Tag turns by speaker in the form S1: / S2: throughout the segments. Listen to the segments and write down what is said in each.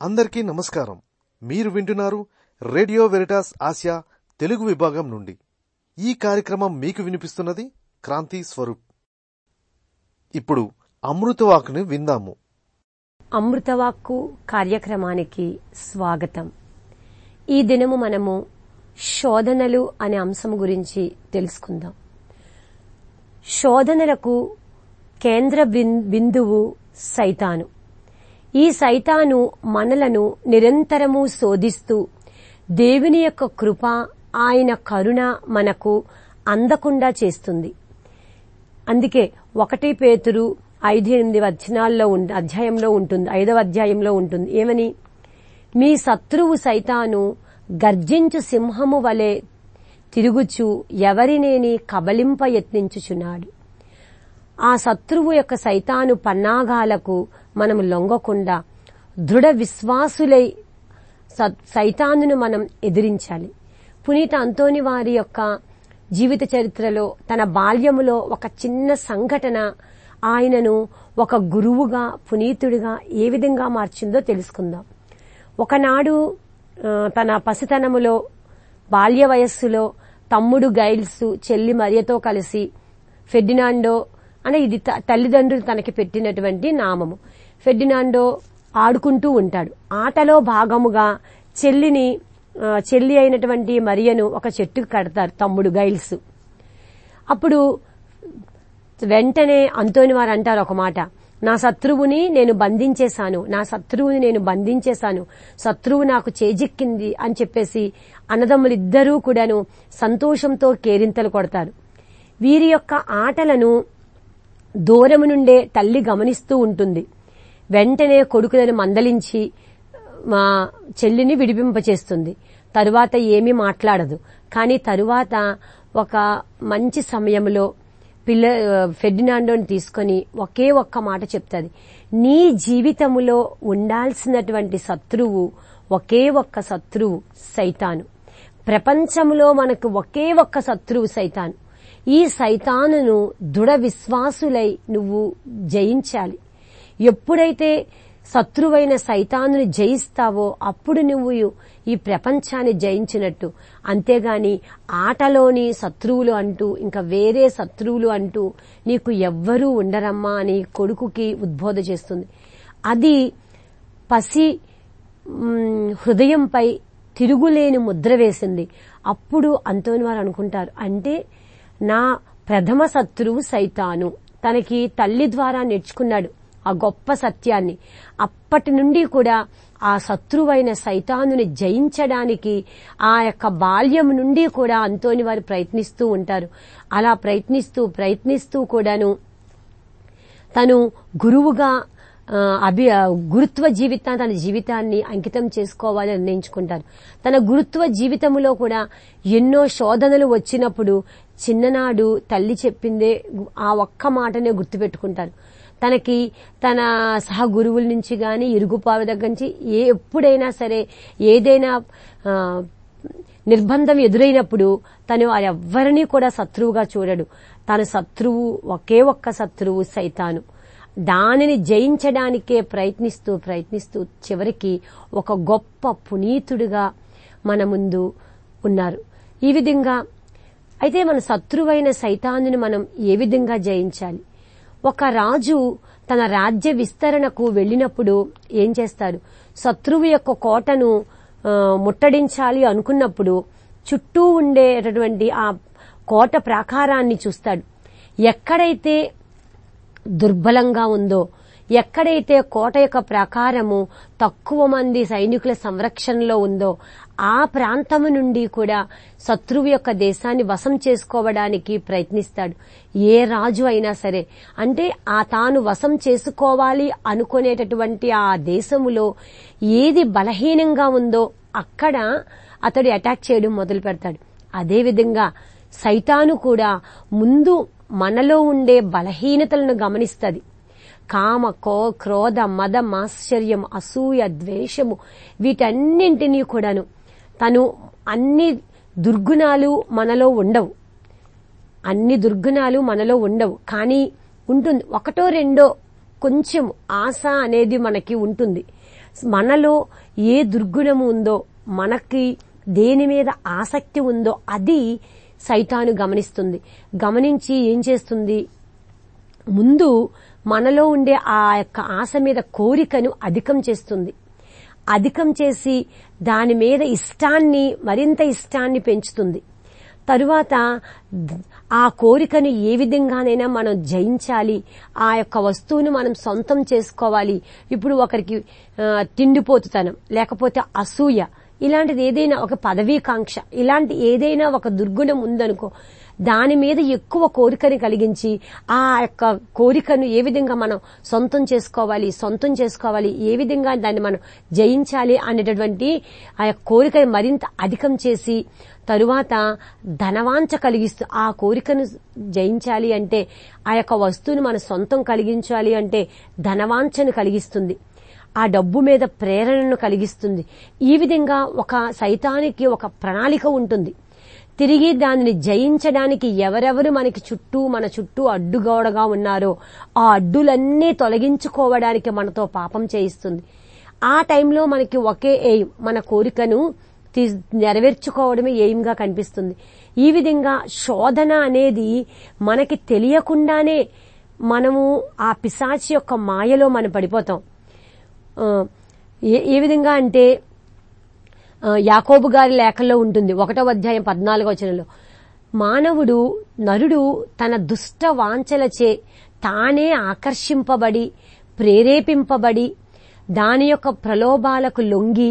S1: అందరికీ నమస్కారం మీరు వింటున్నారు రేడియో వెరిటాస్ ఆసియా తెలుగు విభాగం నుండి ఈ కార్యక్రమం మీకు వినిపిస్తున్నది క్రాంతి స్వరూప్ ఇప్పుడు అమృతవాకుని విందాము
S2: అమృతవాక్కు కార్యక్రమానికి స్వాగతం ఈ దినము మనము శోధనలు అనే అంశం గురించి తెలుసుకుందాం శోధనలకు కేంద్ర బిం- బిందువు సైతాను ఈ సైతాను మనలను నిరంతరము శోధిస్తూ దేవుని యొక్క కృప ఆయన కరుణ మనకు అందకుండా చేస్తుంది అందుకే ఒకటి పేతురు ఐదు ఎనిమిది వచనాల్లో ఉం- అధ్యాయంలో ఉంటుంది ఐదవ అధ్యాయంలో ఉంటుంది ఏమని మీ శత్రువు సైతాను గర్జించు సింహము వలె తిరుగుచు ఎవరినేని కబలింప యత్నించుచున్నాడు ఆ శత్రువు యొక్క సైతాను పన్నాగాలకు మనం లొంగకుండా దృఢ విశ్వాసులై స- సైతానును మనం ఎదిరించాలి పునీత అంతోని వారి యొక్క జీవిత చరిత్రలో తన బాల్యములో ఒక చిన్న సంఘటన ఆయనను ఒక గురువుగా పునీతుడిగా ఏ విధంగా మార్చిందో తెలుసుకుందాం ఒకనాడు ఆ, తన పసితనములో బాల్య వయస్సులో తమ్ముడు గైల్స్ చెల్లి మరియతో కలిసి ఫెర్డినాండో అనే ఇది త- తల్లిదండ్రులు తనకి పెట్టినటువంటి నామము ఫెర్డినాండో ఆడుకుంటూ ఉంటాడు ఆటలో భాగముగా చెల్లిని ఆ, చెల్లి అయినటువంటి మరియను ఒక చెట్టుకు కడతారు తమ్ముడు గైల్స్ అప్పుడు వెంటనే అంతోని వారు అంటారు ఒక మాట నా శత్రువుని నేను బంధించేశాను నా శత్రువుని నేను బంధించేశాను శత్రువు నాకు చేజిక్కింది అని చెప్పేసి అన్నదమ్ములిద్దరూ కూడాను సంతోషంతో కేరింతలు కొడతారు వీరి యొక్క ఆటలను దూరము నుండే తల్లి గమనిస్తూ ఉంటుంది వెంటనే కొడుకులను మందలించి మా చెల్లిని విడిపింపచేస్తుంది తరువాత ఏమీ మాట్లాడదు కానీ తరువాత ఒక మంచి సమయంలో పిల్ల ఫెర్డినాండోని తీసుకొని ఒకే ఒక్క మాట చెప్తుంది నీ జీవితములో ఉండాల్సినటువంటి శత్రువు ఒకే ఒక్క శత్రువు సైతాను ప్రపంచంలో మనకు ఒకే ఒక్క శత్రువు సైతాను ఈ సైతానును దృఢ విశ్వాసులై నువ్వు జయించాలి ఎప్పుడైతే శత్రువైన సైతానుని జయిస్తావో అప్పుడు నువ్వు ఈ ప్రపంచాన్ని జయించినట్టు అంతేగాని ఆటలోని శత్రువులు అంటూ ఇంకా వేరే శత్రువులు అంటూ నీకు ఎవ్వరూ ఉండరమ్మా అని కొడుకుకి ఉద్బోధ చేస్తుంది అది పసి మ్, హృదయంపై తిరుగులేని ముద్ర వేసింది అప్పుడు అంతోని వారు అనుకుంటారు అంటే నా ప్రథమ శత్రువు సైతాను తనకి తల్లి ద్వారా నేర్చుకున్నాడు ఆ గొప్ప సత్యాన్ని అప్పటి నుండి కూడా ఆ శత్రువైన సైతానుని జయించడానికి ఆ యొక్క బాల్యం నుండి కూడా అంతోని వారు ప్రయత్నిస్తూ ఉంటారు అలా ప్రయత్నిస్తూ ప్రయత్నిస్తూ కూడాను తను గురువుగా ఆ, అభి ఆ, గురుత్వ జీవితాన్ని తన జీవితాన్ని అంకితం చేసుకోవాలని నిర్ణయించుకుంటారు తన గురుత్వ జీవితంలో కూడా ఎన్నో శోధనలు వచ్చినప్పుడు చిన్ననాడు తల్లి చెప్పిందే గు- ఆ ఒక్క మాటనే గుర్తుపెట్టుకుంటారు తనకి తన సహ గురువుల నుంచి గాని ఇరుగుపావి దగ్గర నుంచి ఏ ఎప్పుడైనా సరే ఏదైనా ఆ, నిర్బంధం ఎదురైనప్పుడు తను వారెవ్వరినీ కూడా శత్రువుగా చూడడు తన శత్రువు ఒకే ఒక్క శత్రువు సైతాను దానిని జయించడానికే ప్రయత్నిస్తూ ప్రయత్నిస్తూ చివరికి ఒక గొప్ప పునీతుడిగా మన ముందు ఉన్నారు ఈ విధంగా అయితే మన శత్రువైన సైతానుని మనం ఏ విధంగా జయించాలి ఒక రాజు తన రాజ్య విస్తరణకు వెళ్ళినప్పుడు ఏం చేస్తాడు శత్రువు యొక్క కోటను ఆ, ముట్టడించాలి అనుకున్నప్పుడు చుట్టూ ఉండేటటువంటి ఆ కోట ప్రాకారాన్ని చూస్తాడు ఎక్కడైతే దుర్బలంగా ఉందో ఎక్కడైతే కోట యొక్క ప్రాకారము తక్కువ మంది సైనికుల సంరక్షణలో ఉందో ఆ ప్రాంతము నుండి కూడా శత్రువు యొక్క దేశాన్ని వశం చేసుకోవడానికి ప్రయత్నిస్తాడు ఏ రాజు అయినా సరే అంటే ఆ తాను వశం చేసుకోవాలి అనుకునేటటువంటి ఆ దేశములో ఏది బలహీనంగా ఉందో అక్కడ అతడు అటాక్ చేయడం మొదలు పెడతాడు అదేవిధంగా సైతాను కూడా ముందు మనలో ఉండే బలహీనతలను గమనిస్తుంది కామ కో క్రోధ మద మాశ్చర్యం అసూయ ద్వేషము వీటన్నింటినీ కూడాను తను అన్ని దుర్గుణాలు మనలో ఉండవు అన్ని దుర్గుణాలు మనలో ఉండవు కానీ ఉంటుంది ఒకటో రెండో కొంచెం ఆశ అనేది మనకి ఉంటుంది మనలో ఏ దుర్గుణము ఉందో మనకి దేని మీద ఆసక్తి ఉందో అది సైతాను గమనిస్తుంది గమనించి ఏం చేస్తుంది ముందు మనలో ఉండే ఆ యొక్క ఆశ మీద కోరికను అధికం చేస్తుంది అధికం చేసి దాని మీద ఇష్టాన్ని మరింత ఇష్టాన్ని పెంచుతుంది తరువాత ద- ఆ కోరికను ఏ విధంగానైనా మనం జయించాలి ఆ యొక్క వస్తువును మనం సొంతం చేసుకోవాలి ఇప్పుడు ఒకరికి ఆ, తిండిపోతుతనం లేకపోతే అసూయ ఇలాంటిది ఏదైనా ఒక పదవీకాంక్ష ఇలాంటి ఏదైనా ఒక దుర్గుణం ఉందనుకో దాని మీద ఎక్కువ కోరికని కలిగించి ఆ యొక్క కోరికను ఏ విధంగా మనం సొంతం చేసుకోవాలి సొంతం చేసుకోవాలి ఏ విధంగా దాన్ని మనం జయించాలి అనేటటువంటి ఆ యొక్క కోరికని మరింత అధికం చేసి తరువాత ధనవాంఛ కలిగిస్తూ ఆ కోరికను జయించాలి అంటే ఆ యొక్క వస్తువును మన సొంతం కలిగించాలి అంటే ధనవాంఛను కలిగిస్తుంది ఆ డబ్బు మీద ప్రేరణను కలిగిస్తుంది ఈ విధంగా ఒక సైతానికి ఒక ప్రణాళిక ఉంటుంది తిరిగి దానిని జయించడానికి ఎవరెవరు మనకి చుట్టూ మన చుట్టూ అడ్డుగోడగా ఉన్నారో ఆ అడ్డులన్నీ తొలగించుకోవడానికి మనతో పాపం చేయిస్తుంది ఆ టైంలో మనకి ఒకే ఎయిమ్ మన కోరికను తీ- నెరవేర్చుకోవడమే ఎయిమ్గా కనిపిస్తుంది ఈ విధంగా శోధన అనేది మనకి తెలియకుండానే మనము ఆ పిశాచి యొక్క మాయలో మనం పడిపోతాం ఆ, ఏ ఏ విధంగా అంటే ఆ, యాకోబు గారి లేఖల్లో ఉంటుంది ఒకటో అధ్యాయం పద్నాలుగో వచనంలో మానవుడు నరుడు తన దుష్ట వాంఛలచే తానే ఆకర్షింపబడి ప్రేరేపింపబడి దాని యొక్క ప్రలోభాలకు లొంగి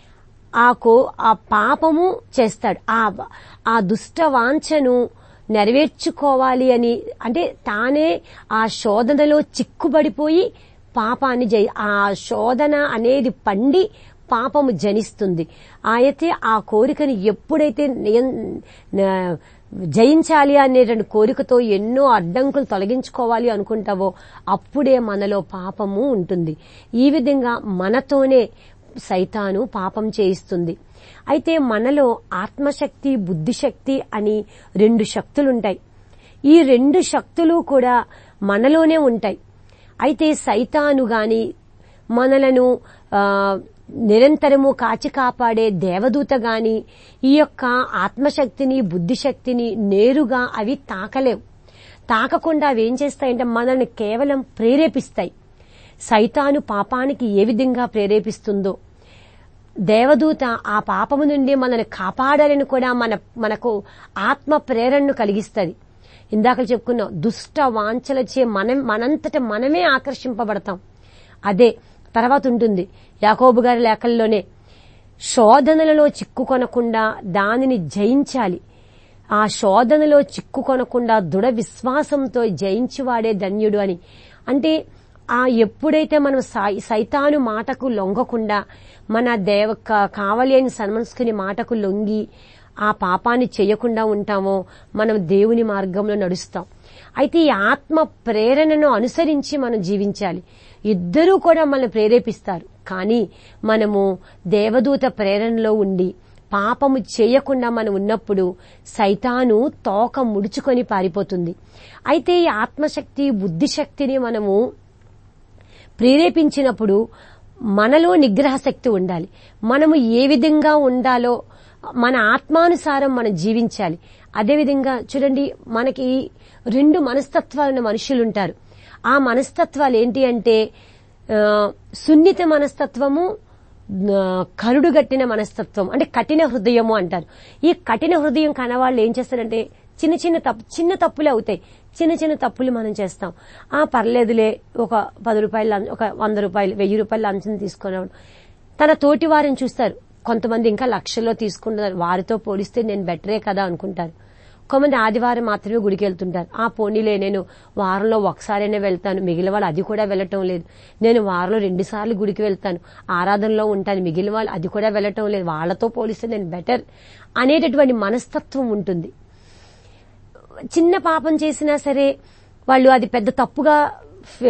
S2: ఆ కో ఆ పాపము చేస్తాడు ఆ ఆ దుష్ట వాంఛను నెరవేర్చుకోవాలి అని అంటే తానే ఆ శోధనలో చిక్కుబడిపోయి పాపాన్ని జయి ఆ శోధన అనేది పండి పాపము జనిస్తుంది అయితే ఆ కోరికని ఎప్పుడైతే నియం- న- జయించాలి అనేటువంటి కోరికతో ఎన్నో అడ్డంకులు తొలగించుకోవాలి అనుకుంటావో అప్పుడే మనలో పాపము ఉంటుంది ఈ విధంగా మనతోనే సైతాను పాపం చేయిస్తుంది అయితే మనలో ఆత్మశక్తి బుద్ధిశక్తి అని రెండు శక్తులుంటాయి ఈ రెండు శక్తులు కూడా మనలోనే ఉంటాయి అయితే సైతాను గాని మనలను ఆ, నిరంతరము కాచి కాపాడే దేవదూత గాని ఈ యొక్క ఆత్మశక్తిని బుద్ధిశక్తిని నేరుగా అవి తాకలేవు తాకకుండా అవి ఏం చేస్తాయంటే మనల్ని కేవలం ప్రేరేపిస్తాయి సైతాను పాపానికి ఏ విధంగా ప్రేరేపిస్తుందో దేవదూత ఆ పాపము నుండి మనల్ని కాపాడాలని కూడా మన మనకు ఆత్మ ప్రేరణను కలిగిస్తుంది ఇందాక చెప్పుకున్నాం దుష్ట వాంఛలచే మనం మనంతట మనమే ఆకర్షింపబడతాం అదే తర్వాత ఉంటుంది యాకోబు గారి లేఖల్లోనే శోధనలలో చిక్కుకొనకుండా దానిని జయించాలి ఆ శోధనలో చిక్కుకొనకుండా దృఢ విశ్వాసంతో జయించువాడే ధన్యుడు అని అంటే ఆ ఎప్పుడైతే మనం సై- సైతాను మాటకు లొంగకుండా మన దేవ కా- కావలి అని సన్మనస్కుని మాటకు లొంగి ఆ పాపాన్ని చేయకుండా ఉంటామో మనం దేవుని మార్గంలో నడుస్తాం అయితే ఈ ఆత్మ ప్రేరణను అనుసరించి మనం జీవించాలి ఇద్దరూ కూడా మనల్ని ప్రేరేపిస్తారు కానీ మనము దేవదూత ప్రేరణలో ఉండి పాపము చేయకుండా మనం ఉన్నప్పుడు సైతాను తోక ముడుచుకొని పారిపోతుంది అయితే ఈ ఆత్మశక్తి బుద్ధిశక్తిని మనము ప్రేరేపించినప్పుడు మనలో నిగ్రహ శక్తి ఉండాలి మనము ఏ విధంగా ఉండాలో మన ఆత్మానుసారం మనం జీవించాలి అదేవిధంగా చూడండి మనకి రెండు మనస్తత్వాలున్న మనుషులు ఉంటారు ఆ మనస్తత్వాలు ఏంటి అంటే ఆ, సున్నిత మనస్తత్వము ఆ, కరుడుగట్టిన మనస్తత్వం అంటే కఠిన హృదయము అంటారు ఈ కఠిన హృదయం కనవాళ్ళు ఏం చేస్తారంటే చిన్న చిన్న తప్పు చిన్న తప్పులే అవుతాయి చిన్న చిన్న తప్పులు మనం చేస్తాం ఆ పర్లేదులే ఒక పది రూపాయలు లం- ఒక వంద రూపాయలు వెయ్యి రూపాయలు లంచం తీసుకున్నాడు తన తోటి వారిని చూస్తారు కొంతమంది ఇంకా లక్షల్లో తీసుకుంటున్నారు వారితో పోలిస్తే నేను బెటరే కదా అనుకుంటారు కొంతమంది ఆదివారం మాత్రమే గుడికి వెళ్తుంటారు ఆ పోనీలే నేను వారంలో ఒకసారైనా వెళ్తాను మిగిలిన వాళ్ళు అది కూడా వెళ్ళటం లేదు నేను వారంలో రెండు సార్లు గుడికి వెళ్తాను ఆరాధనలో ఉంటాను మిగిలిన వాళ్ళు అది కూడా వెళ్ళటం లేదు వాళ్ళతో పోలిస్తే నేను బెటర్ అనేటటువంటి మనస్తత్వం ఉంటుంది చిన్న పాపం చేసినా సరే వాళ్ళు అది పెద్ద తప్పుగా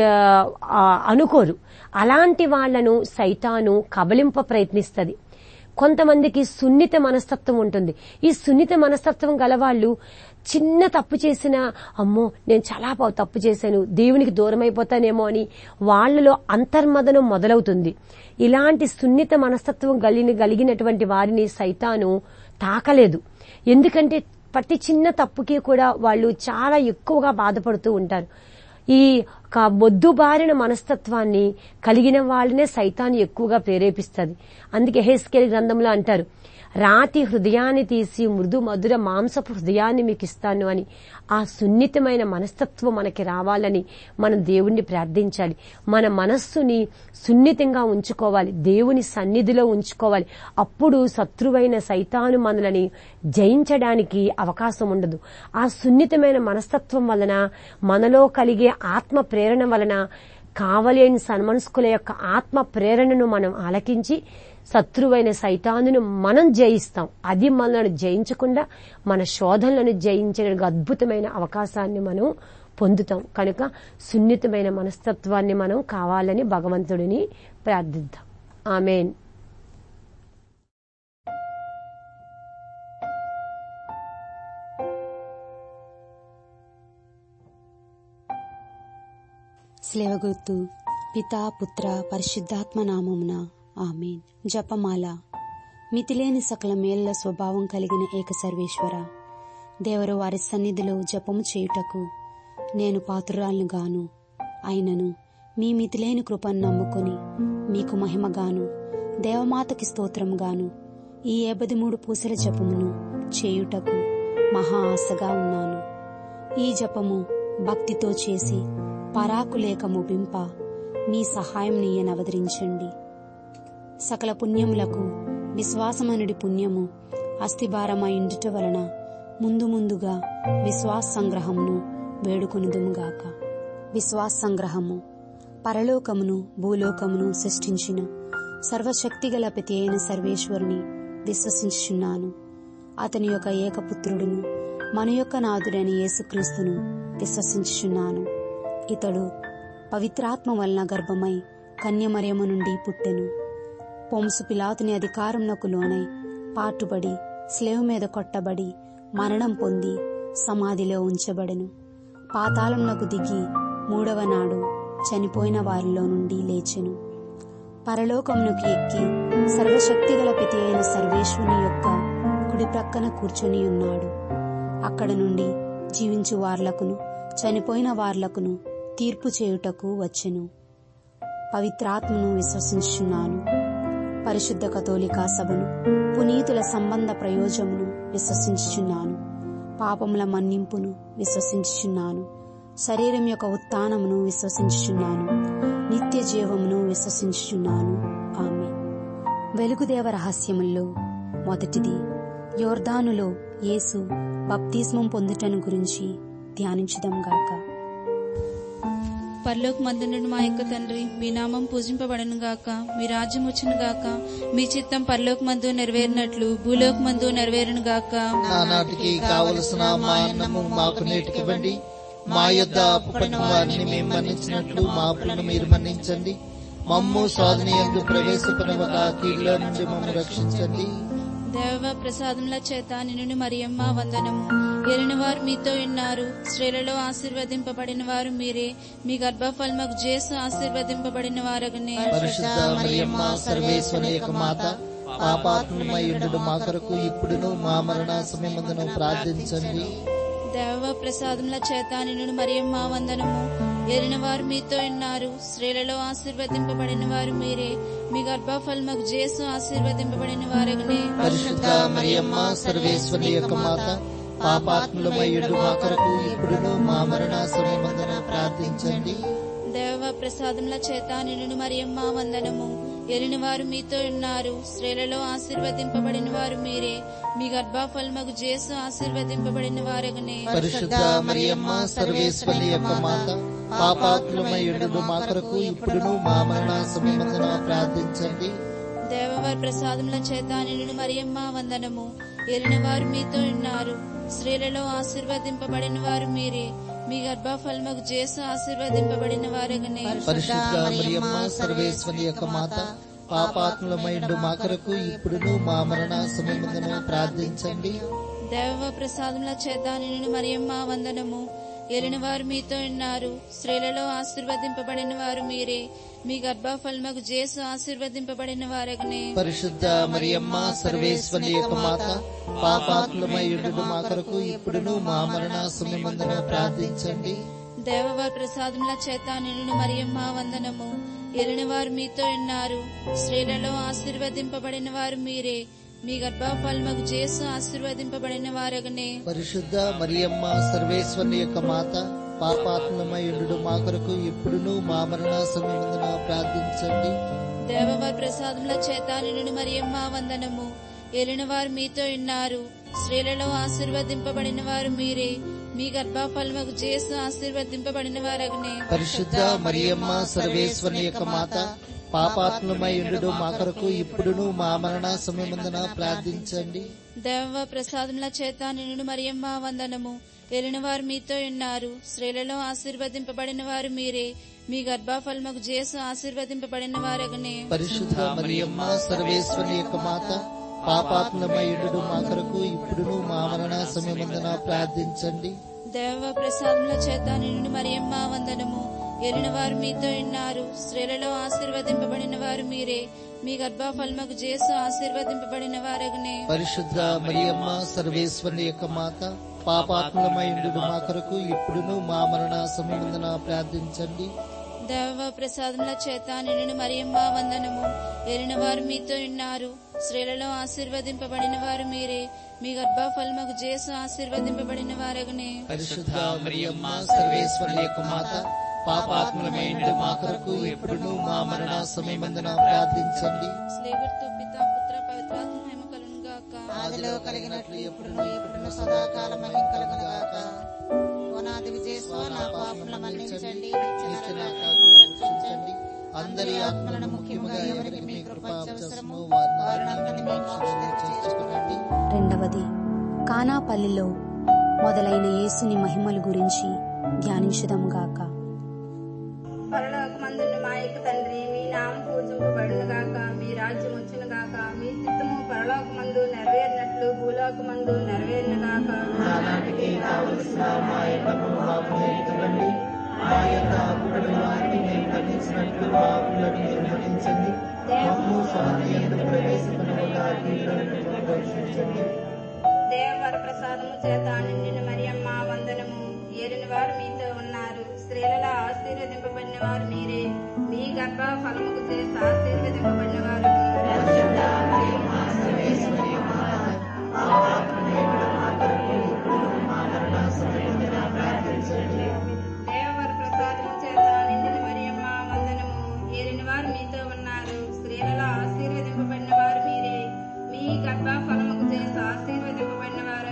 S2: ఆ, అనుకోరు అలాంటి వాళ్లను సైతాను కబలింప ప్రయత్నిస్తుంది కొంతమందికి సున్నిత మనస్తత్వం ఉంటుంది ఈ సున్నిత మనస్తత్వం గలవాళ్ళు చిన్న తప్పు చేసినా అమ్మో నేను చాలా ప- తప్పు చేశాను దేవునికి దూరం అయిపోతానేమో అని వాళ్ళలో అంతర్మదనం మొదలవుతుంది ఇలాంటి సున్నిత మనస్తత్వం కలిగిన కలిగినటువంటి వారిని సైతాను తాకలేదు ఎందుకంటే ప్రతి చిన్న తప్పుకి కూడా వాళ్ళు చాలా ఎక్కువగా బాధపడుతూ ఉంటారు ఈ క- మొద్దుబారిన మనస్తత్వాన్ని కలిగిన వాళ్ళనే సైతాన్ని ఎక్కువగా ప్రేరేపిస్తుంది అందుకే హెస్కేల్ గ్రంథంలో అంటారు రాతి హృదయాన్ని తీసి మృదు మధుర మాంసపు హృదయాన్ని మీకు ఇస్తాను అని ఆ సున్నితమైన మనస్తత్వం మనకి రావాలని మనం దేవుణ్ణి ప్రార్థించాలి మన మనస్సుని సున్నితంగా ఉంచుకోవాలి దేవుని సన్నిధిలో ఉంచుకోవాలి అప్పుడు శత్రువైన సైతాను మనలని జయించడానికి అవకాశం ఉండదు ఆ సున్నితమైన మనస్తత్వం వలన మనలో కలిగే ఆత్మ ప్రేరణ వలన కావలేని సన్మనస్కుల యొక్క ఆత్మ ప్రేరణను మనం ఆలకించి శత్రువైన సైతానును మనం జయిస్తాం అది మనల్ని జయించకుండా మన శోధనలను జయించడానికి అద్భుతమైన అవకాశాన్ని మనం పొందుతాం కనుక సున్నితమైన మనస్తత్వాన్ని మనం కావాలని భగవంతుడిని ప్రార్థిద్దాం ఆమెన్
S3: స్లేవగుర్తు పితా పుత్ర పరిశుద్ధాత్మ నామమున ఆమెన్ జపమాల మితిలేని సకల మేళ్ల స్వభావం కలిగిన ఏక సర్వేశ్వర దేవరు వారి సన్నిధిలో జపము చేయుటకు నేను పాత్రురాలను గాను అయినను మీ మితిలేని కృపను నమ్ముకొని మీకు మహిమగాను దేవమాతకి స్తోత్రముగాను ఈ ఏబది మూడు పూసల జపమును చేయుటకు మహా ఆశగా ఉన్నాను ఈ జపము భక్తితో చేసి పరాకు లేక ముగింప మీ సహాయం నీయనవదరించండి సకల పుణ్యములకు విశ్వాసమనుడి పుణ్యము అస్థిభారమైండుట వలన ముందు ముందుగా విశ్వాస సంగ్రహమును వేడుకొనుదుముగాక విశ్వాస సంగ్రహము పరలోకమును భూలోకమును సృష్టించిన సర్వశక్తిగల ప్రతి అయిన సర్వేశ్వరుని విశ్వసించుచున్నాను అతని యొక్క ఏకపుత్రుడును మన యొక్క నాథుడైన యేసుక్రీస్తును విశ్వసించుచున్నాను ఇతడు పవిత్రాత్మ వలన గర్భమై కన్యమరియము నుండి పుట్టెను పొంసు పిలాతుని అధికారంలోకి లోనై పాటుబడి స్లేవ్ మీద కొట్టబడి మరణం పొంది సమాధిలో ఉంచబడెను పాతాళంలోకి దిగి మూడవ నాడు చనిపోయిన వారిలో నుండి లేచెను పరలోకమునకు ఎక్కి సర్వశక్తిగల పితి అయిన సర్వేశ్వరుని యొక్క కుడి ప్రక్కన కూర్చొని ఉన్నాడు అక్కడ నుండి జీవించు వార్లకును చనిపోయిన వార్లకును తీర్పు చేయుటకు వచ్చెను పవిత్రాత్మను విశ్వసించుచున్నాను పరిశుద్ధ కథోలికా సభను పునీతుల సంబంధ ప్రయోజమును విశ్వసించుచున్నాను పాపముల మన్నింపును విశ్వసించుచున్నాను శరీరం యొక్క ఉత్థానమును విశ్వసించుచున్నాను నిత్య జీవమును విశ్వసించుచున్నాను ఆమె వెలుగుదేవ రహస్యముల్లో మొదటిది యోర్దానులో యేసు బప్తిస్మం పొందుటను గురించి ధ్యానించుదాం గాక
S4: పరలోక మందునుడు మా యొక్క తండ్రి మీ నామం పూజింపబడను గాక మీ రాజ్యం వచ్చును గాక మీ చిత్తం పరలోక మందు నెరవేరినట్లు భూలోక మందు నెరవేరును గాక
S5: నానాటికి కావలసిన మా అన్నము మాకు నేటికివ్వండి మా యొద్ద అప్పుపడిన వారిని మేము మన్నించినట్లు మా అప్పులను మీరు మన్నించండి మమ్ము సాధన ఎందు ప్రవేశపడవక కీళ్ళ నుండి మమ్ము రక్షించండి
S4: దేవ ప్రసాదముల చేత నిన్ను మరియమ్మ వందనము ఎరిన వారు మీతో ఉన్నారు స్త్రీలలో ఆశీర్వదింపబడిన వారు మీరే మీ గర్భఫలముకు జేసు ఆశీర్వదింపబడిన వారగనే
S5: పరిశుద్ధ మరియమ్మ సర్వేశ్వరి యొక్క మాత పాపాత్మమై ఉండు మా కొరకు ఇప్పుడును మా మరణ సమయమందును ప్రార్థించండి
S4: దేవ ప్రసాదముల చేత నిన్ను మరియమ్మ వందనము ఎరిన వారు మీతో ఉన్నారు స్త్రీలలో ఆశీర్వదింపబడిన వారు మీరే మీ గర్భఫలముకు జేసు ఆశీర్వదింపబడిన వారగనే
S5: పరిశుద్ధ మరియమ్మ సర్వేశ్వరి యొక్క మాత పాపాత్ములమై ఉండు మా కొరకు ఇప్పుడును మా మరణ సమయమందున ప్రార్థించండి
S4: దేవ ప్రసాదముల చేత నిన్ను మరియమ్మ వందనము ఎరిన వారు మీతో ఉన్నారు స్త్రీలలో ఆశీర్వదింపబడిన వారు మీరే మీ గర్భఫలముకు జేసు ఆశీర్వదింపబడిన వారగనే
S5: పరిశుద్ధ మరియమ్మ సర్వేశ్వరి యొక్క మాత పాపాత్ములమై ఉండు మా కొరకు ఇప్పుడును మా మరణ సమయమందున ప్రార్థించండి
S4: దేవవారి ప్రసాదముల చేత నిన్ను మరియమ్మ వందనము ఎరిన వారు మీతో ఉన్నారు స్త్రీలలో ఆశీర్వదింపబడిన వారు మీరే మీ గర్భఫలముకు జేసు ఆశీర్వదింపబడిన వారగనే
S5: పరిశుద్ధ మరియమ్మ సర్వేశ్వరి యొక్క మాత పాపాత్ములమైండు మా కొరకు ఇప్పుడును మా మరణ సమయముందును ప్రార్థించండి
S4: దేవ ప్రసాదముల చేత నిన్ను మరియమ్మ వందనము ఏలిన వారు మీతో ఉన్నారు స్త్రీలలో ఆశీర్వదింపబడిన వారు మీరే మీ గర్భఫలమగు జేసు ఆశీర్వదింపబడిన వారగనే
S5: పరిశుద్ధ మరియమ్మ సర్వేశ్వరి యొక్క మాత పాపాత్ములమైండు మా కొరకు ఇప్పుడును మా మరణ సమయముందును ప్రార్థించండి
S4: దేవవారి ప్రసాదముల చేత నిన్ను మరియమ్మ వందనము ఏలిన వారు మీతో ఉన్నారు స్త్రీలలో ఆశీర్వదింపబడిన వారు మీరే మీ గర్భఫలమగు జేసు ఆశీర్వదింపబడిన వారగనే
S5: పరిశుద్ధ మరియమ్మ సర్వేశ్వరి యొక్క మాత పాపాత్ములమైండు మా కొరకు ఇప్పుడును మా మరణ సమయముందున ప్రార్థించండి
S4: దేవవారి ప్రసాదముల చేత నిన్ను మరియమ్మ వందనము ఏలిన వారు మీతో ఉన్నారు స్త్రీలలో ఆశీర్వదింపబడిన వారు మీరే మీ గర్భఫలమగు జేసు ఆశీర్వదింపబడిన వారగనే
S5: పరిశుద్ధ మరియమ్మ సర్వేశ్వరి యొక్క మాత పాపాత్ములమైండు మా కొరకు ఇప్పుడును మా మరణ సమయముందున ప్రార్థించండి
S4: దేవ ప్రసాదముల చేత నిన్ను మరియమ్మ వందనము ఏలిన వారు మీతో ఉన్నారు స్త్రీలలో ఆశీర్వదింపబడిన వారు మీరే మీ గర్భఫలమగు జేసు ఆశీర్వదింపబడిన వారగనే
S5: పరిశుద్ధ మరియమ్మ సర్వేశ్వరి యొక్క మాత పాపాత్ములమైండు మా కొరకు ఇప్పుడును మా మరణ సమయముందున ప్రార్థించండి
S4: దేవ ప్రసాదముల చేత నిన్ను మరియమ్మ వందనము ఏలిన వారు మీతో ఉన్నారు స్త్రీలలో ఆశీర్వదింపబడిన వారు మీరే మీ గర్భఫలమగు జేసు ఆశీర్వదింపబడిన వారగనే
S5: పరిశుద్ధ మరియమ్మ సర్వేశ్వరి యొక్క మాత పాపాత్ములమైండు మా కొరకు ఇప్పుడును మా మరణ సమయముందున ప్రార్థించండి
S4: దేవ ప్రసాదముల చేత నిన్ను మరియమ్మ వందనము ఏలిన వారు మీతో ఉన్నారు స్త్రీలలో ఆశీర్వదింపబడిన వారు మీరే మీ గర్భఫలమగు జేసు ఆశీర్వదింపబడిన వారగనే
S5: పరిశుద్ధ మరియమ్మ సర్వేశ్వరి యొక్క మాత పాపాత్ములమైండు మా కొరకు ఇప్పుడును మా మరణ సమయమందున ప్రార్థించండి
S4: స్లేవర్తో పిత పుత్ర పవిత్రాత్మ మహిమ కలును గాక
S6: ఆదిలో కలిగినట్లు ఎప్పుడును ఎప్పుడును సదాకాలం మహిమ కలుగునుగాక ఓనాది విజయస్వ నా పాపముల మన్నించండి నిత్య నరకాగ్ని రక్షించండి
S5: అందరి ఆత్మలను ముఖ్యముగా ఎవరికి మీ కృప అవసరమో వారిని మీ మోక్షంలో చేర్చుకోనండి
S3: రెండవది కానాపల్లిలో మొదలైన యేసుని మహిమల గురించి ధ్యానించుదాంగాక
S7: పరలోకమందున్న మా యొక్క తండ్రి మీ నామం పూజింపబడును గాక మీ రాజ్యం వచ్చును గాక మీ చిత్తము పరలోకమందు నెరవేరినట్లు భూలోకమందు నెరవేరును గాక
S5: నానాటికి కావలసిన మా యొక్క మాకు నేర్చుకోండి మా యొక్క అప్పుడైన వారిని మేము మన్నించినట్లు మా అప్పులను మీరు మన్నించండి మమ్ము స్వామి ఎందుకు ప్రవేశపడగా రక్షించండి
S7: దేవవర ప్రసాదము చేత నిండిన మరియమ్మ వందనము ఏలిన వారు మీతో ఉన్నారు స్త్రీలలో ఆశీర్వదింపబడిన వారు మీరే మీ గర్భ ఫలముకు చేసి ఆశీర్వదింపబడిన వారు దేవవర ప్రసాదము చేత నిండిన మరియమ్మ వందనము ఏలిన వారు మీతో ఉన్నారు స్త్రీలలో ఆశీర్వదింపబడిన వారు మీరే మీ గర్భ ఫలముకు చేసి ఆశీర్వదింపబడిన వారు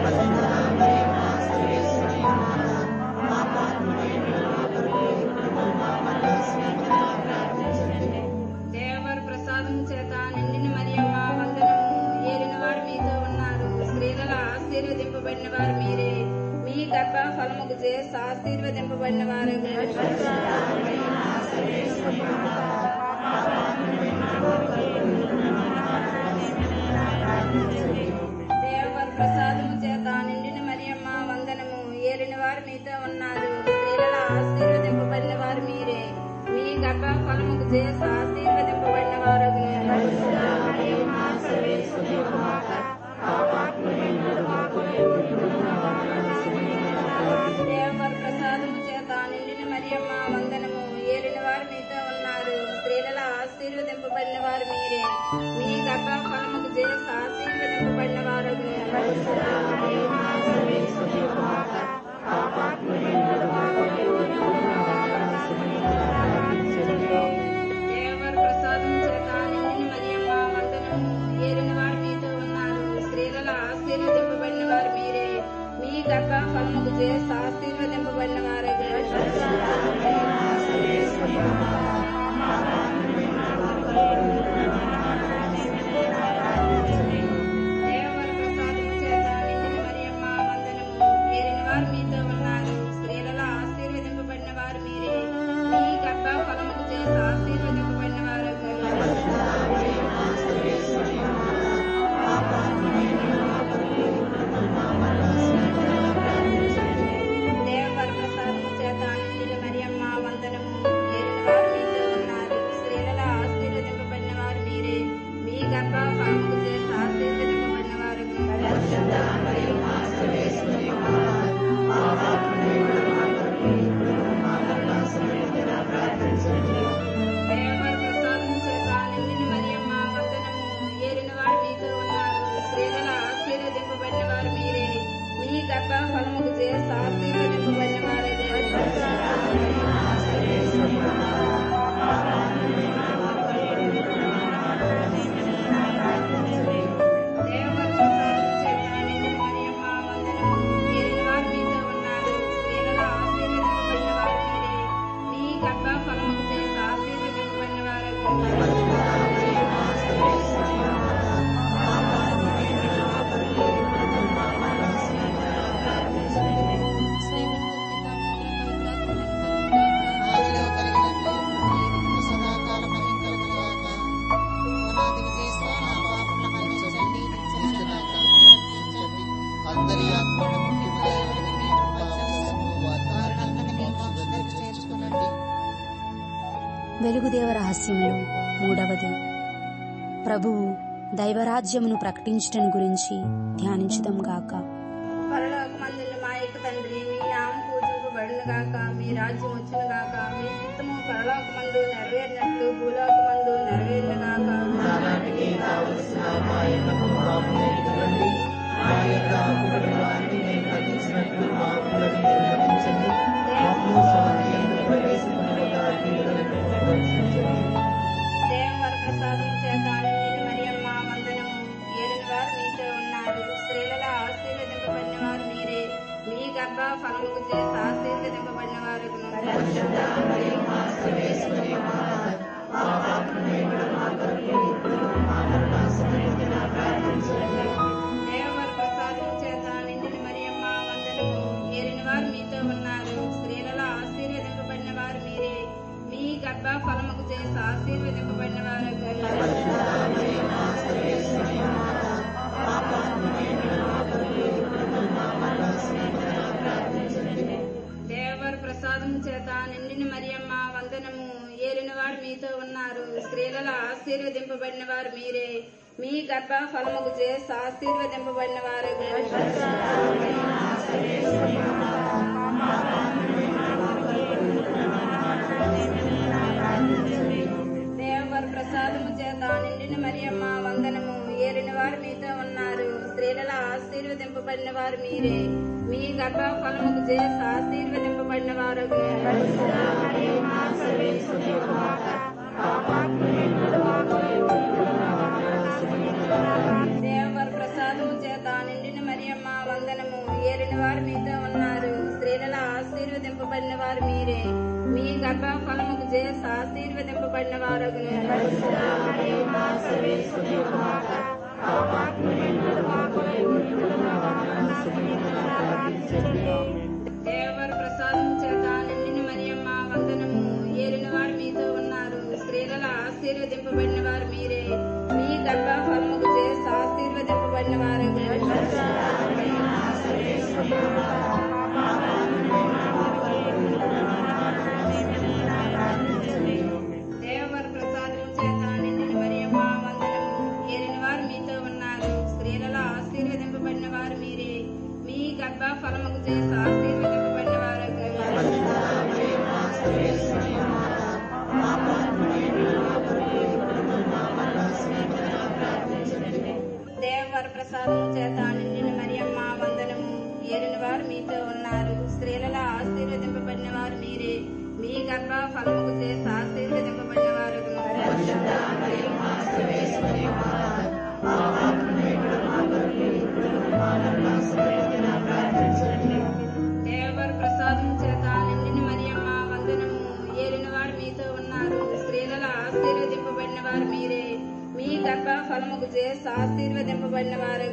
S7: దేవర ప్రసాదం చేత నిండిన మరియమ్మ వందనము ఏలిన వారు మీతో ఉన్నారు స్త్రీలలో ఆశీర్వదింపబడిన వారు మీరే మీ గర్భ ఫలముకు చేసి ఆశీర్వదింపబడిన వారు దేవర ప్రసాదము చేత నిండిన మరియమ్మ వందనము ఏలిన వారు మీతో ఉన్నారు స్త్రీలలో ఆశీర్వదింపబడిన వారు మీరే మీ గర్భ ఫలముకు చేసి ఆశీర్వదింపబడిన వారు దేవర ప్రసాదము చేత నిండిన మరియమ్మ వందనము ఏలిన వారు మీతో ఉన్నారు స్త్రీలలో ఆశీర్వదింపబడిన వారు మీరే మీ గర్భ ఫలముకు చేసి ఆశీర్వదింపబడిన వారు దేవర ప్రసాదం చేత నిండిన మరియమ్మ వందనము ఏలిన వారు మీతో ఉన్నారు స్త్రీలలో ఆశీర్వదింపబడిన వారు మీరే మీ గర్భ ఫలముకు చేసి ఆశీర్వదింపబడిన వారు దేవర ప్రసాదం చేత నిండిన మరియమ్మ గర్భ ఫలముకు చేసి ఆశీర్వదింపబడిన వారు దేవర ప్రసాదం చేత నిండిన మరియమ్మ వందనము ఏలిన వాడు మీతో ఉన్నారు స్త్రీల ఆశీర్వదింపబడిన వారు మీరే మీ గర్భ ఫలముకు చేసి ఆశీర్వదింపబడిన వారే దేవర ప్రసాదం చేత నిండిన మరియమ్మ వందనము ఏలిన వాడు మీతో ఉన్నారు స్త్రీల ఆశీర్వదింపబడిన వారు మీరే మీ గర్భ ఫలముకు చేసి ఆశీర్వదింపబడిన వారు
S6: ఆదిలో కలిగినట్లు ఇప్పుడు సదాకాలం కలుగుగాక పునాది విజయస్వ నా పాపముల మన్నించండి నిత్య నా కాపుదలను రక్షించండి అందరి ఆత్మలను ముఖ్యముగా ఎవరిని మీ కృపావశము వారిని మీ మోక్షంలో చేర్చుకునండి
S3: వెలుగుదేవ రహస్యములు మూడవది ప్రభువు దైవరాజ్యమును ప్రకటించటం గురించి ధ్యానించుదాం గాక
S7: పరలోకమందున్న మా యొక్క తండ్రి మీ నామం పూజింపబడును గాక మీ రాజ్యం వచ్చును గాక మీ చిత్తము పరలోకమందు నెరవేరినట్లు భూలోకమందు నెరవేరును గాక దేవవర ప్రసాదం చేత నిండిన మరియమ్మ వందనము ఏలిన వారు మీతో ఉన్నారు స్త్రీలలో ఆశీర్వదింపబడిన వారు మీరే మీ గర్భ ఫలముకు చేసి ఆశీర్వదింపబడిన వారు దేవవర ప్రసాదం చేత నిండిన మరియమ్మ వందనము ఏలిన వారు మీతో ఉన్నారు స్త్రీలలో ఆశీర్వదింపబడిన వారు మీరే మీ గర్భ ఫలముకు చేసి ఆశీర్వదింపబడిన వారు దేవర ప్రసాదం చేత నిండిన మరియమ్మ వందనము ఏలిన వారు మీతో ఉన్నారు స్త్రీలలో ఆశీర్వదింపబడిన వారు మీరే మీ గర్భ ఫలముకు చేసి ఆశీర్వదింపబడిన వారు దేవర ప్రసాదము చేత నిండిన మరియమ్మ వందనము ఏలిన వారు మీతో ఉన్నారు స్త్రీలలో ఆశీర్వదింపబడిన వారు మీరే మీ గర్భ ఫలముకు చేసి ఆశీర్వదింపబడిన వారు దేవర ప్రసాదము చేత నిండిన మరియమ్మ వందనము ఏలిన వారు మీతో ఉన్నారు స్త్రీలలో ఆశీర్వదింపబడిన వారు మీరే మీ గర్భ ఫలముకు చేసి ఆశీర్వదింపబడిన వారు దేవర ప్రసాదం చేత నిండిన మరియమ్మ వందనము ఏలిన వారు మీతో ఉన్నారు స్త్రీలలో ఆశీర్వదింపబడిన వారు మీరే మీ గర్భ ఫలముకు చేసి ఆశీర్వదింపబడిన వారు దేవర ప్రసాదం చేత నిండిన మరియమ్మ వందనము ఏలిన వారు మీతో ఉన్నారు స్త్రీలలో ఆశీర్వదింపబడిన వారు మీరే మీ గర్భ ఫలముకు చేసి ఆశీర్వదింపబడిన వారు దేవర ప్రసాదం చేత నిండిన మరియమ్మ వందనము ఏలిన వారు మీతో ఉన్నారు స్త్రీలలో ఆశీర్వదింపబడిన వారు మీరే మీ గర్భ ఫలముకు చేసి ఆశీర్వదింపబడిన వారు దేవర ప్రసాదం చేత నిండిన మరియమ్మ వందనము ఏలిన వారు మీతో ఉన్నారు స్త్రీలలో ఆశీర్వదింపబడిన వారు మీరే మీ గర్భ ఫలముకు చేసి ఆశీర్వదింపబడిన వారు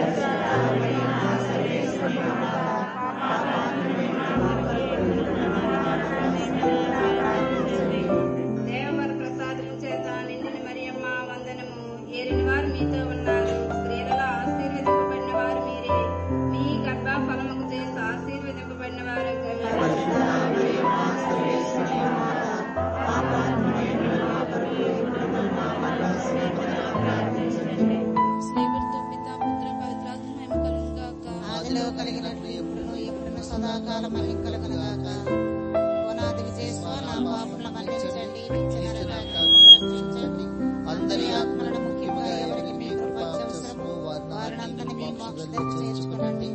S7: దేవర ప్రసాదం చేత నిండిన మరియమ్మ వందనము ఏలిన వారు మీతో ఉన్నారు స్త్రీలలో ఆశీర్వదింపబడిన వారు మీరే మీ గర్భ ఫలముకు చేసి ఆశీర్వదింపబడిన వారు
S6: కలిగినట్లు ఎప్పుడును ఎప్పుడును సదాకాలం మహిమ కలుగునుగాక పునాది విజయస్వ నా పాపముల మన్నించండి నిత్య నరకాగ్ని రక్షించండి
S5: అందరి ఆత్మలను ముఖ్యముగా ఎవరికి మీ కృప అవసరమో
S6: వారినందరినీ మీ మోక్ష
S5: వారిని
S6: చేర్చుకునండి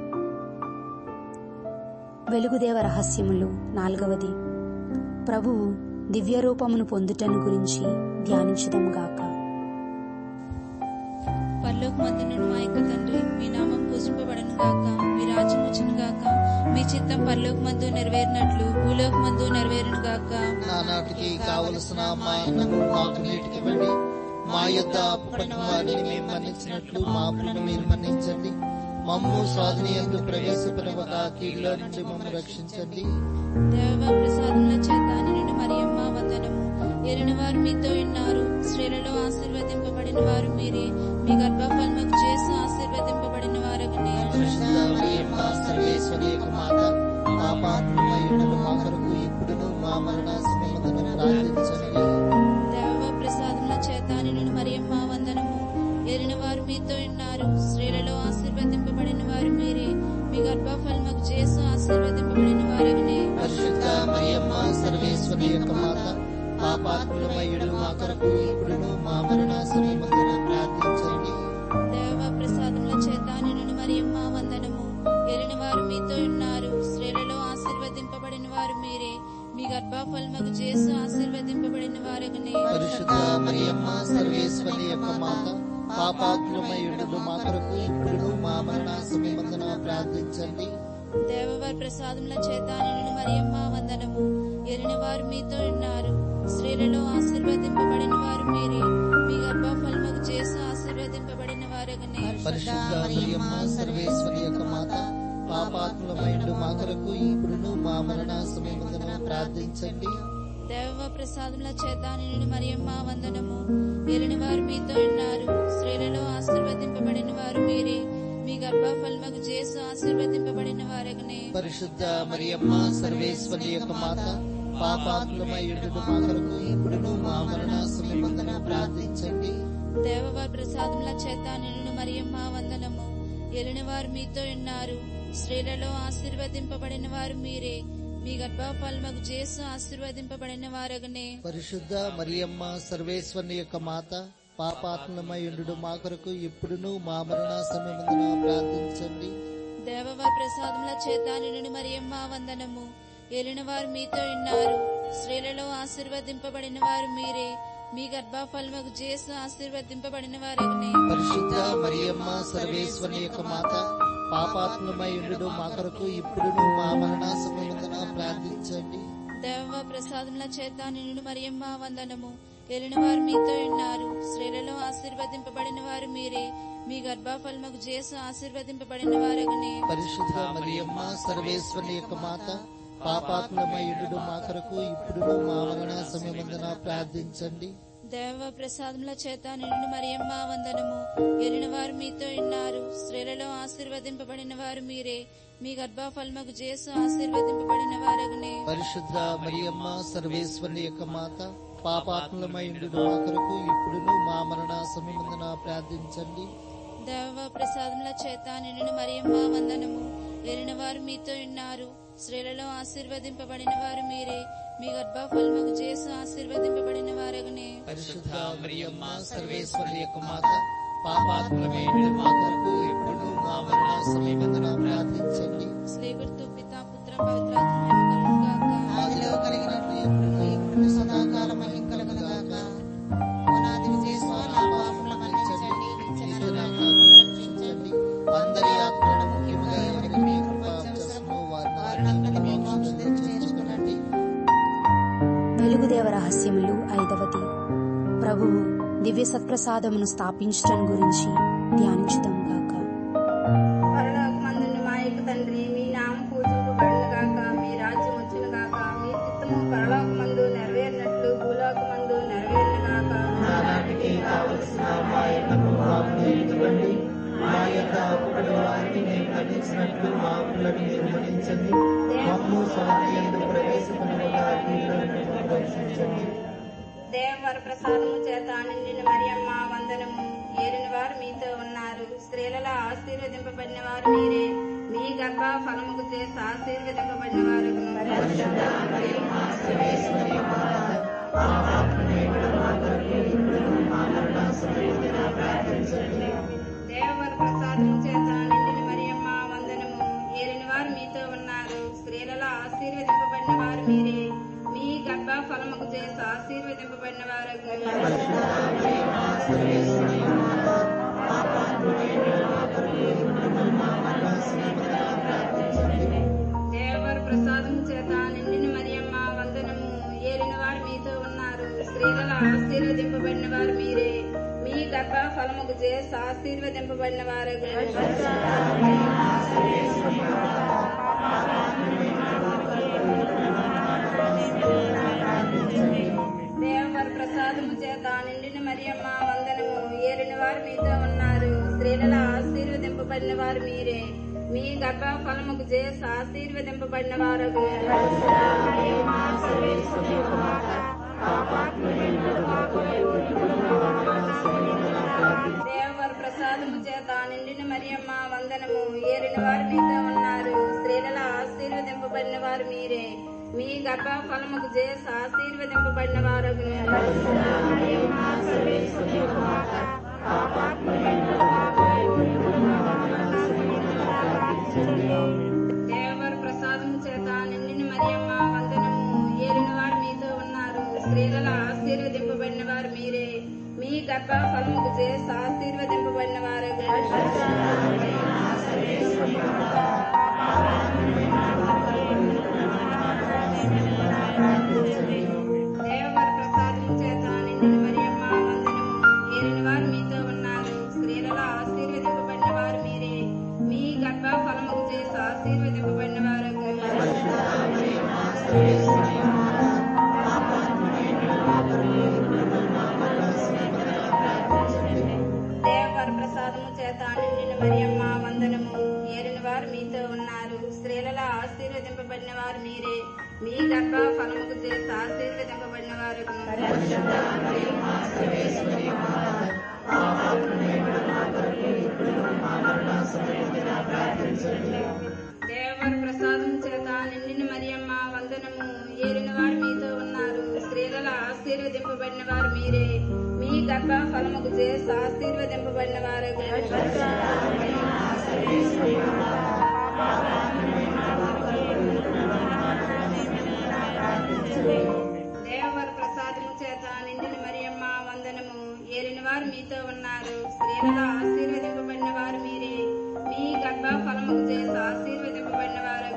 S3: వెలుగుదేవ రహస్యములు నాలుగవది ప్రభువు దివ్య రూపమును పొందుటను గురించి ధ్యానించుదాముగాక
S4: పరలోకమందునున్న మా యొక్క తండ్రి మీ నామం పూజింపబడను గాక మీ రాజ్యం వచ్చును గాక మీ చిత్తం పరలోకమందు నెరవేరినట్లు భూలోకమందు నెరవేరును గాక
S5: నానాటికి కావలసిన మా అన్నము మాకు నీటికివ్వండి మా యొద్ద అప్పుపడిన వారిని మేము మన్నించినట్లు మా అప్పులను మీరు మన్నించండి మమ్ము స్వాధీనంలో ప్రవేశపరవక కీడులో నుండి మమ్మల్ని రక్షించండి
S4: దేవ ప్రసాదముల చేత నిన్ను మరియమ్మ వందనము ఎరిన వారు మీతో ఉన్నారు స్త్రీలలో ఆశీర్వదింపబడిన వారు మీరే మీ గర్భఫలముకు చేసి ఆశీర్వదింపబడిన వారగనే
S5: పరిశుద్ధ మరియమ్మ సర్వేశ్వరి యొక్క మాత మా పాత్రమయుడు మా కొరకు ఇప్పుడును మా మరణ సమయమున ప్రార్థించండి
S4: దేవ ప్రసాదముల చేత నిన్ను మరియమ్మ వందనము ఎరిన వారు మీతో ఉన్నారు స్త్రీలలో ఆశీర్వదింపబడిన వారు మీరే మీ గర్భఫలముకు చేసి ఆశీర్వదింపబడిన వారగనే
S5: పరిశుద్ధ మరియమ్మ సర్వేశ్వరి యొక్క మాత మా పాత్రమయుడు మా కొరకు ఇప్పుడును మా మరణ సమయమున ప్రార్థించండి
S4: దేవ ప్రసాదముల చేత నిన్ను మరియమ్మ వందనము ఎరిన వారు మీతో ఉన్నారు స్త్రీలలో ఆశీర్వదింపబడిన వారు మీరే మీ గర్భఫలముకు చేసి ఆశీర్వదింపబడిన వారగనే
S5: పరిశుద్ధ మరియమ్మ సర్వేశ్వరి యొక్క మాత పాపాత్మయుడు మా కొరకు ఇప్పుడు మా మరణ సమయమందున ప్రార్థించండి
S4: దేవవారి ప్రసాదముల చేత నిన్ను మరియమ్మ వందనము ఎరిన వారు మీతో ఉన్నారు స్త్రీలలో ఆశీర్వదింపబడిన వారు మీరే మీ గర్భఫలముకు చేసి ఆశీర్వదింపబడిన వారగనే
S5: పరిశుద్ధ మరియమ్మ సర్వేశ్వరి యొక్క మాత పాపాత్మయుడు మా కొరకు ఇప్పుడును మా మరణ సమయమందున ప్రార్థించండి
S4: దేవ ప్రసాదముల చేత నిన్ను మరియమ్మ వందనము ఎరిని వారు మీతో ఉన్నారు స్త్రీలలో ఆశీర్వదింపబడిన వారు మీరే మీ గర్భఫలముకు చేసి ఆశీర్వదింపబడిన వారగనే
S5: పరిశుద్ధ మరియమ్మ సర్వేశ్వరి యొక్క మాత పాపాత్మయుడు మా కొరకు ఇప్పుడును మా మరణ సమయమందున ప్రార్థించండి
S4: దేవవారి ప్రసాదముల చేత నిన్ను మరియమ్మ వందనము ఎరిని వారు మీతో ఉన్నారు స్త్రీలలో ఆశీర్వదింపబడిన వారు మీరే మీ గర్భఫలముకు చేసి ఆశీర్వదింపబడిన వారగనే
S5: పరిశుద్ధ మరియమ్మ సర్వేశ్వరుని యొక్క మాత పాపాత్మయుడు మా కొరకు ఇప్పుడును మా మరణ సమయమున ప్రార్థించండి
S4: దేవవారి ప్రసాదముల చేత నిన్ను మరియమ్మ వందనము ఏలిన వారు మీతో ఉన్నారు స్త్రీలలో ఆశీర్వదింపబడిన వారు మీరే మీ గర్భఫలముకు చేసి ఆశీర్వదింపబడిన వారగనే
S5: పరిశుద్ధ మరియమ్మ సర్వేశ్వరుని యొక్క మాత పాపాత్మయుడు మా కొరకు ఇప్పుడును మా మరణ సమయమున ప్రార్థించండి
S4: దేవ ప్రసాదముల చేత నిన్ను మరియమ్మ వందనము ఏలిన వారు మీతో ఉన్నారు స్త్రీలలో ఆశీర్వదింపబడిన వారు మీరే మీ గర్భఫలముకు చేసి ఆశీర్వదింపబడిన వారగనే
S5: పరిశుద్ధ మరియమ్మ సర్వేశ్వరుని యొక్క మాత పాపాత్మయుడు మా కొరకు ఇప్పుడును మా మరణ సమయమున ప్రార్థించండి
S4: దేవ ప్రసాదముల చేత నిన్ను మరియమ్మ వందనము ఎరిన వారు మీతో ఉన్నారు స్త్రీలలో ఆశీర్వదింపబడిన వారు మీరే మీ గర్భఫలముకు చేసు ఆశీర్వదింపబడిన వారగనే
S5: పరిశుద్ధ మరియమ్మ సర్వేశ్వరుని యొక్క మాత పాపాత్మయుడు మా కొరకు ఇప్పుడును మా మరణ సమయమున ప్రార్థించండి
S4: దేవ ప్రసాదముల చేత నిన్ను మరియమ్మ వందనము ఎరిన వారు మీతో ఉన్నారు స్త్రీలలో ఆశీర్వదింపబడిన వారు మీరే మీ గర్భఫలముకు చేసు ఆశీర్వదింపబడిన వారగనే
S5: పరిశుద్ధ మరియమ్మ సర్వేశ్వరుని యొక్క మాత పాపాత్మయుడు మా కొరకు ఇప్పుడును మా మరణ సమయమున ప్రార్థించండి
S4: స్నేహితు పిత పుత్ర పవిత్రాత్మ గాక
S6: ఆదిలో కలిగినట్లు ఎప్పుడును ఎప్పుడును సదాకాలం మహిమ కలుగునుగాక పునాది విజయస్వ నా పాపముల మన్నించండి నిత్య నరకాగ్ని రక్షించండి
S5: అందరి ఆత్మలను ముఖ్యముగా ఎవరికి మీ కృప అవసరమో వారిని మీ మోక్ష చేర్చుకునండి
S3: వెలుగుదేవ రహస్యములు ఐదవది ప్రభువు దివ్య సత్ప్రసాదమును స్థాపించటం గురించి ధ్యానించుదాం గాక
S7: పరలోకమందున్న మా యొక్క తండ్రి మీ నామం పూజింపబడును గాక మీ రాజ్యం వచ్చును గాక మీ చిత్తము పరలోకమందు నెరవేరినట్లు భూలోకమందు నెరవేరును గాక
S5: నానాటికి కావలసిన మా ఎన్నము మాకు నేర్చుకోండి మా యొక్క అప్పుల వారిని మేము ఖండించినట్లు మా అప్పులను నిర్మలించండి మమ్ము స్వాతంత్ర్యంలో ప్రవేశపడగా రక్షించండి
S7: దేవవర ప్రసాదము చేత నిండిన మరియమ్మ వందనము ఏలిన వారు మీతో ఉన్నారు స్త్రీ స్త్రీలలో ఆశీర్వదింపబడిన వారు మీరే మీ గర్భ ఫలముకు చేసి ఆశీర్వదింపబడిన వారు దేవవర ప్రసాదం చేత నిండిన మరియమ్మ వందనము ఏలిన వారు మీతో ఉన్నారు స్త్రీలలో ఆశీర్వదింపబడిన వారు మీరే మీ గర్భ ఫలముకు చేసి ఆశీర్వదింపబడిన వారు దేవర ప్రసాదం చేత నిండిన మరియమ్మ వందనము ఏలిన వారు మీతో ఉన్నారు స్త్రీలలో ఆశీర్వదింపబడిన వారు మీరే మీ గర్భ ఫలముకు చేసి ఆశీర్వదింపబడిన వారు దేవర ప్రసాదము చేత నిండిన మరియమ్మ వందనము ఏలిన వారు మీతో ఉన్నారు స్త్రీలలో ఆశీర్వదింపబడిన వారు మీరే మీ గర్భ ఫలముకు చేసి ఆశీర్వదింపబడిన వారు దేవర ప్రసాదము చేత నిండిన మరియమ్మ వందనము ఏలిన వారు మీతో ఉన్నారు స్త్రీలలో ఆశీర్వదింపబడిన వారు మీరే మీ గర్భ ఫలముకు చేసి ఆశీర్వదింపబడిన వారు దేవర ప్రసాదము చేత నిండిన మరియమ్మ వందనము ఏలిన వారు మీతో ఉన్నారు స్త్రీలలో ఆశీర్వదింపబడిన వారు మీరే మీ గర్భ ఫలముకు చేసి ఆశీర్వదింపబడిన వారు దేవర ప్రసాదము చేత నిండిన మరియమ్మ వందనము ఏలిన వారు మీతో ఉన్నారు స్త్రీలలో ఆశీర్వదింపబడిన వారు మీరే మీ గర్భ ఫలముకు చేసి ఆశీర్వదింపబడిన వారు దేవర ప్రసాదము చేత నిండిన మరియమ్మ వందనము ఏలిన వారు మీతో ఉన్నారు స్త్రీలలో ఆశీర్వదింపబడిన వారు మీరే మీ గర్భ ఫలముకు చేసి ఆశీర్వదింపబడిన వారు దేవర ప్రసాదం చేత నిండిన మరియమ్మ వందనము ఏలిన వారు మీతో ఉన్నారు స్త్రీలలో ఆశీర్వదింపబడిన వారు మీరే మీ గర్భ ఫలముకు చేసి ఆశీర్వదింపబడిన వారు దేవర ప్రసాదము చేత నిండిన మరియమ్మ వందనము ఏలిన వారు మీతో ఉన్నారు స్త్రీలలో ఆశీర్వదింపబడిన వారు మీరే మీ గర్భ ఫలముకు చేసి ఆశీర్వదింపబడిన వారు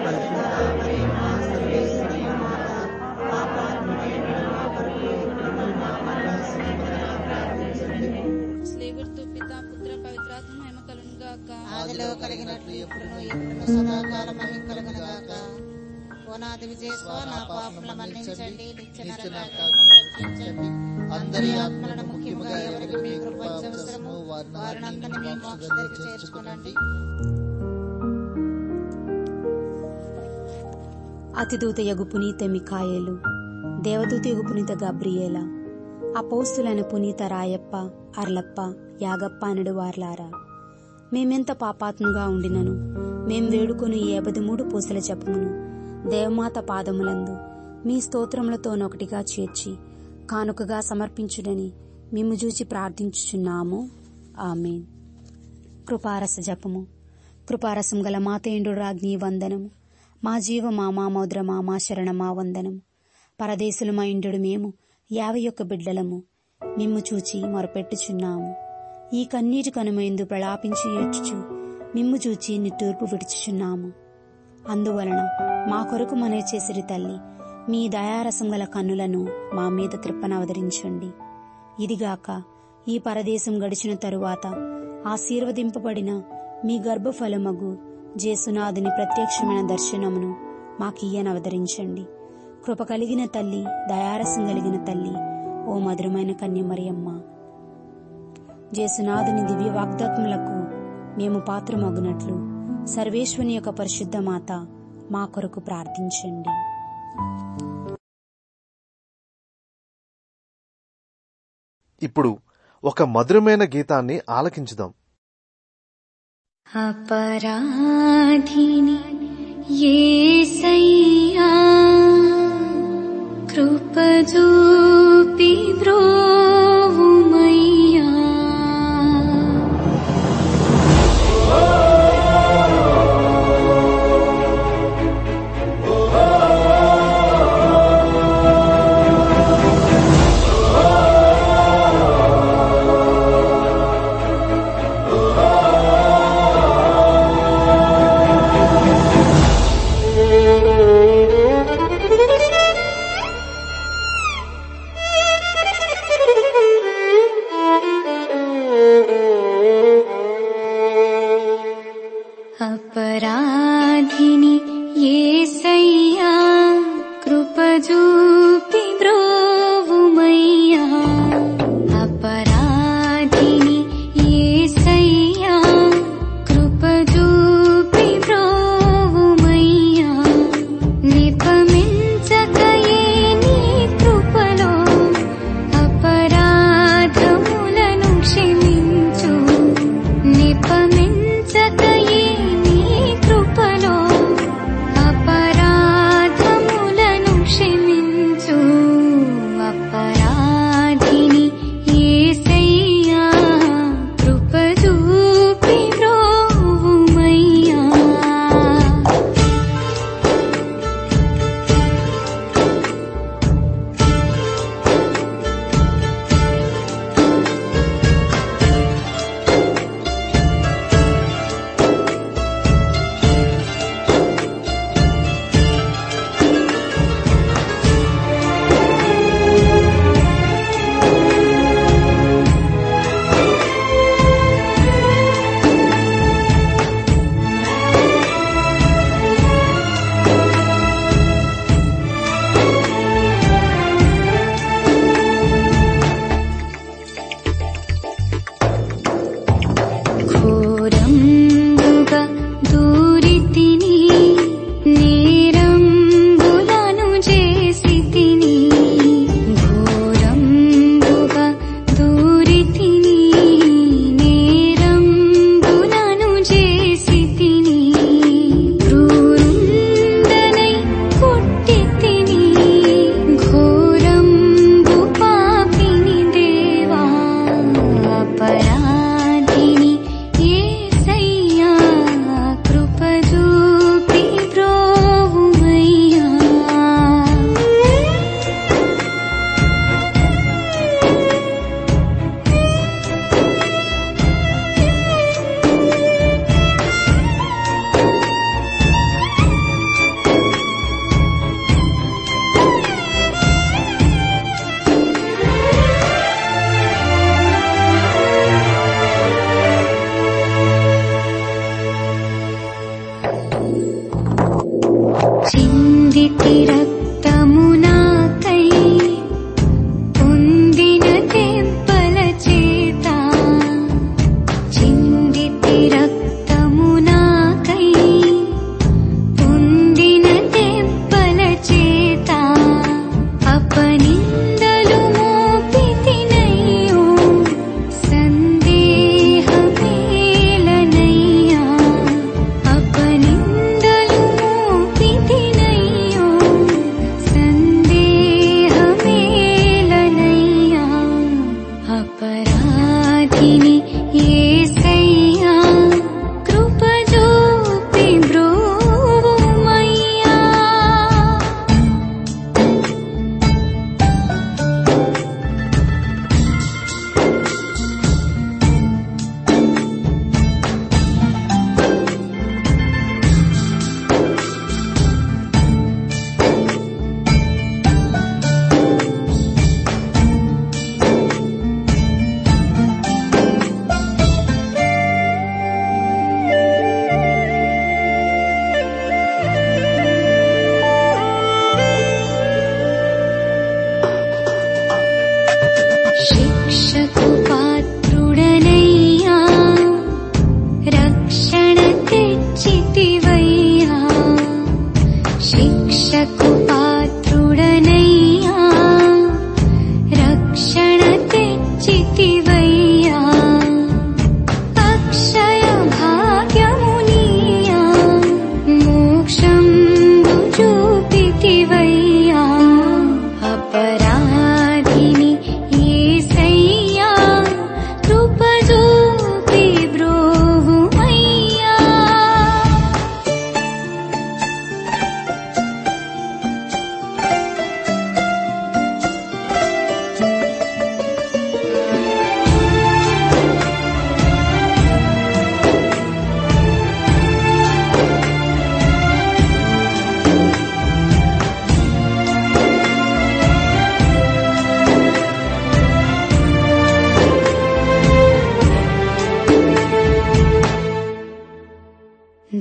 S4: స్లేగుర్తు పిత పుత్ర పవిత్రాత్మ మహిమ కలును గాక
S6: ఆదిలో కలిగినట్లు ఎప్పుడును ఎప్పుడును సదాకాలం మహిమ కలుగునుగాక ఓనాది విజయస్వ నా పాపముల మన్నించండి నిత్య నరకాగ్ని రక్షించండి అందరి ఆత్మలను ముఖ్యముగా ఎవరికి మీ కృప అవసరము వారినందరినీ మీ మోక్ష దగ్గర చేర్చుకునండి
S3: అతిదూతయగు పునీత మికాయేలు దేవదూతయగు పునీత గబ్రియేల అపౌస్తులైన పునీత రాయప్ప అర్లప్ప యాగప్ప అనడు వార్లారా మేమెంత పాపాత్ముగా ఉండినను మేం వేడుకొని ఏబది మూడు పూసల జపమును దేవమాత పాదములందు మీ స్తోత్రములతోనొకటిగా చేర్చి కానుకగా సమర్పించుడని మిమ్ము చూచి ప్రార్థించుచున్నాము ఆమెన్ కృపారస జపము కృపారసం గల మాతేండు రాజ్ఞి వందనము మా జీవ మా మా మౌద్రమా మా శరణమా వందనము పరదేశులమా ఇండు మేము యాభై ఒక్క బిడ్డలము మిమ్ము చూచి మొరపెట్టుచున్నాము ఈ కన్నీటి కనుమైందు ప్రలాపించి ఏడ్చుచు మిమ్ము చూచి నిట్టూర్పు విడుచుచున్నాము అందువలన మా కొరకు మనే చేసిరి తల్లి మీ దయారసం గల కన్నులను మా మీద త్రిప్పనవదరించండి ఇదిగాక ఈ పరదేశం గడిచిన తరువాత ఆశీర్వదింపబడిన మీ గర్భఫలమగు జేసునాథుని ప్రత్యక్షమైన దర్శనమును మాకియ్యనవదరించండి కృప కలిగిన తల్లి దయారసం కలిగిన తల్లి ఓ మధురమైన కన్యమరియమ్మ జేసునాథుని దివ్య వాగ్దాత్ములకు మేము పాత్రమగునట్లు సర్వేశ్వని యొక్క పరిశుద్ధ మాత మా కొరకు ప్రార్థించండి
S1: ఇప్పుడు ఒక మధురమైన గీతాన్ని ఆలకించుదాం
S8: अपराधिनि येसయ్యా కృపజూపి బ్రోవుమయ్యా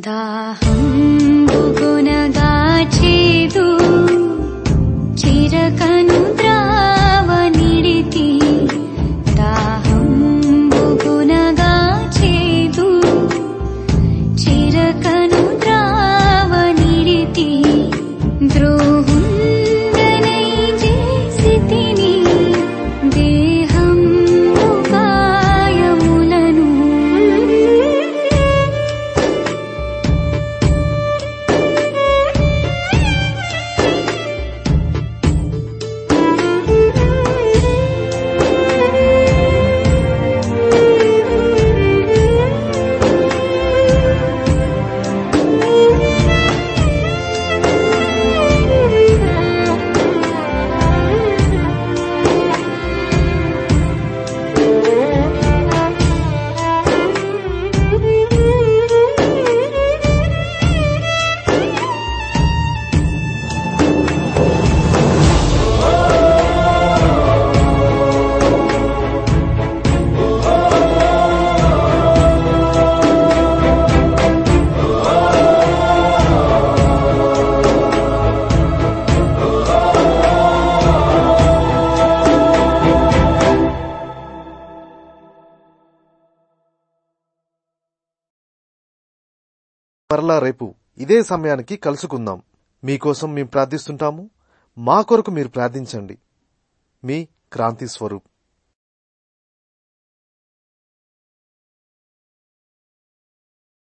S8: దాహంబుగునగాచేదు చిరకను ద్రావనిడితి దాహంబుగునగాచేదు చిరకను ద్రావనిడితి ద్రోహుండనై చేసితిని దేహం కాయములను
S1: మరలా రేపు ఇదే సమయానికి కలుసుకుందాం మీకోసం మేము ప్రార్థిస్తుంటాము మా కొరకు మీరు ప్రార్థించండి మీ క్రాంతి స్వరూప్